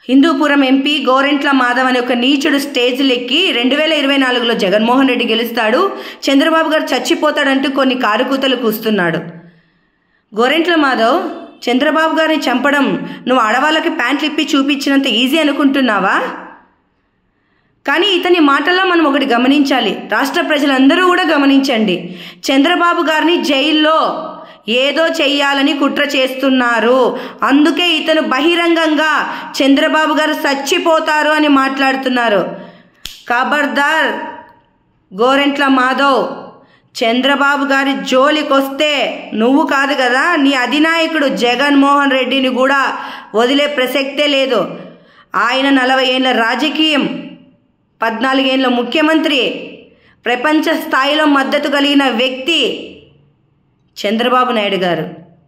Hindupuram MP Gorantla Madhav అనే ఒక నీచుడు స్టేజ్లు ఎక్కి రెండు వేల ఇరవై నాలుగులో జగన్మోహన్ రెడ్డి గెలుస్తాడు చంద్రబాబు గారు చచ్చిపోతాడంటూ కొన్ని కారుకూతలు కూస్తున్నాడు గోరెంట్ల మాధవ్ చంద్రబాబు గారిని చంపడం నువ్వు ఆడవాళ్ళకి ప్యాంట్లు ఇప్పి చూపించినంత ఈజీ అనుకుంటున్నావా కానీ ఇతని మాటల్లో మనం ఒకటి గమనించాలి రాష్ట్ర ప్రజలందరూ కూడా గమనించండి చంద్రబాబు గారిని జైల్లో ఏదో చెయ్యాలని కుట్ర చేస్తున్నారు అందుకే ఇతను బహిరంగంగా చంద్రబాబు గారు చచ్చిపోతారు అని మాట్లాడుతున్నారు ఖబర్దార్ గోరెంట్ల మాధవ్ చంద్రబాబు గారి జోలికొస్తే నువ్వు కాదు కదా నీ అధినాయకుడు జగన్మోహన్ రెడ్డిని కూడా వదిలే ప్రసక్తే లేదు ఆయన నలభై ఏళ్ళ రాజకీయం పద్నాలుగేళ్ళ ముఖ్యమంత్రి ప్రపంచ స్థాయిలో మద్దతు కలిగిన వ్యక్తి చంద్రబాబు నాయుడు గారు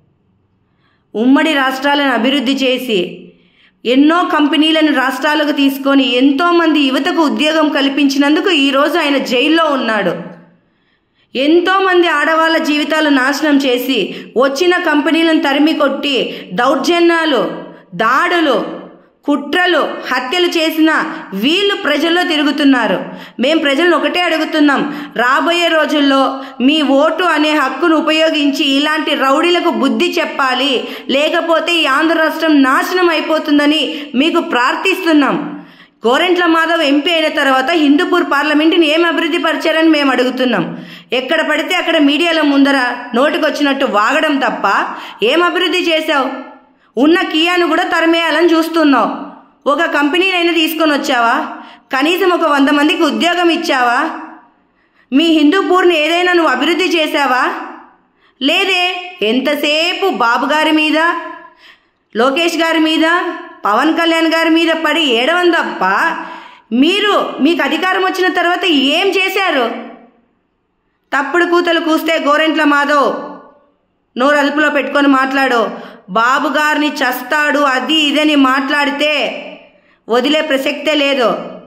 ఉమ్మడి రాష్ట్రాలను అభివృద్ధి చేసి ఎన్నో కంపెనీలను రాష్ట్రాలకు తీసుకొని ఎంతోమంది యువతకు ఉద్యోగం కల్పించినందుకు ఈరోజు ఆయన జైల్లో ఉన్నాడు ఎంతోమంది ఆడవాళ్ళ జీవితాలు నాశనం చేసి వచ్చిన కంపెనీలను తరిమి కొట్టి దౌర్జన్యాలు దాడులు కుట్రలు హత్యలు చేసిన వీళ్ళు ప్రజల్లో తిరుగుతున్నారు మేం ప్రజలను ఒకటే అడుగుతున్నాం రాబోయే రోజుల్లో మీ ఓటు అనే హక్కును ఉపయోగించి ఇలాంటి రౌడీలకు బుద్ధి చెప్పాలి లేకపోతే ఈ ఆంధ్ర రాష్ట్రం నాశనం అయిపోతుందని మీకు ప్రార్థిస్తున్నాం గోరెంట్ల మాధవ్ ఎంపీ అయిన తర్వాత హిందూపూర్ పార్లమెంటుని ఏం అభివృద్ధి పరిచారని మేము అడుగుతున్నాం ఎక్కడ పడితే అక్కడ మీడియాల ముందర నోటికొచ్చినట్టు వాగడం తప్ప ఏం అభివృద్ధి చేశావు ఉన్న కియాను కూడా తరిమేయాలని చూస్తున్నావు ఒక కంపెనీనైనా తీసుకొని వచ్చావా కనీసం ఒక వంద మందికి ఉద్యోగం ఇచ్చావా మీ హిందూపూర్ని ఏదైనా నువ్వు అభివృద్ధి చేశావా లేదే ఎంతసేపు బాబు గారి మీద లోకేష్ గారి మీద పవన్ కళ్యాణ్ గారి మీద పడి ఏడవం తప్ప మీరు మీకు అధికారం వచ్చిన తర్వాత ఏం చేశారు తప్పుడు కూతలు కూస్తే గోరెంట్ల మాధవ్ నోరు అదుపులో పెట్టుకొని మాట్లాడు బాబు గారిని చస్తాడు అది ఇదని మాట్లాడితే వదిలే ప్రసక్తే లేదు